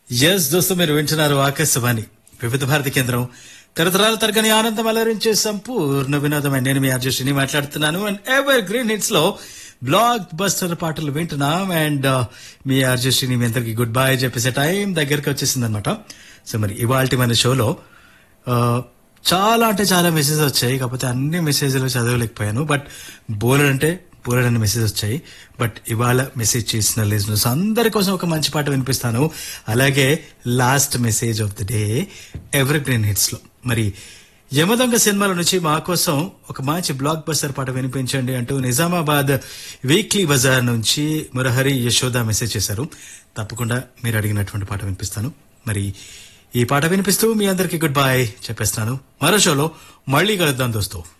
yes దోస్తు మీరు వింటున్నారు ఆకాశవాణి వివిధ భారతి కేంద్రం తరతరాల తరగని ఆనందం అలరించే సంపూర్ణ వినోదమైన నేను మీ ఆర్జస్టిని మాట్లాడుతున్నాను అండ్ ఎవర్ గ్రీన్ హిట్స్ లో బ్లాక్ బస్టర్ పాటలు వింటున్నాం అండ్ మీ ఆర్జస్టిని మీ అందరికి గుడ్ బై చెప్పేసే టైం దగ్గరికి వచ్చేసింది అనమాట సో మరి ఇవాళ మన షోలో ఆ, చాలా అంటే చాలా మెసేజ్ వచ్చాయి కాకపోతే అన్ని మెసేజ్లు చదవలేకపోయాను బట్ బోలెడ్ అంటే బోలెడ్ అనే మెసేజ్ వచ్చాయి బట్ ఇవాళ మెసేజ్ చేసిన లిజనర్స్ అందరి కోసం ఒక మంచి పాట వినిపిస్తాను అలాగే last message of the day evergreen hits లో మరి యమదొంగ సినిమాల నుంచి మా కోసం ఒక మంచి బ్లాక్ బస్టర్ పాట వినిపించండి అంటూ నిజామాబాద్ వీక్లీ బజార్ నుంచి మురహరి యశోద మెసేజ్ చేశారు తప్పకుండా మీరు అడిగినటువంటి పాట వినిపిస్తాను మరి ఈ పాట వినిపిస్తూ మీ అందరికి గుడ్ బై చెప్పేస్తున్నాను మరో షోలో మళ్ళీ కలుద్దాం దోస్తూ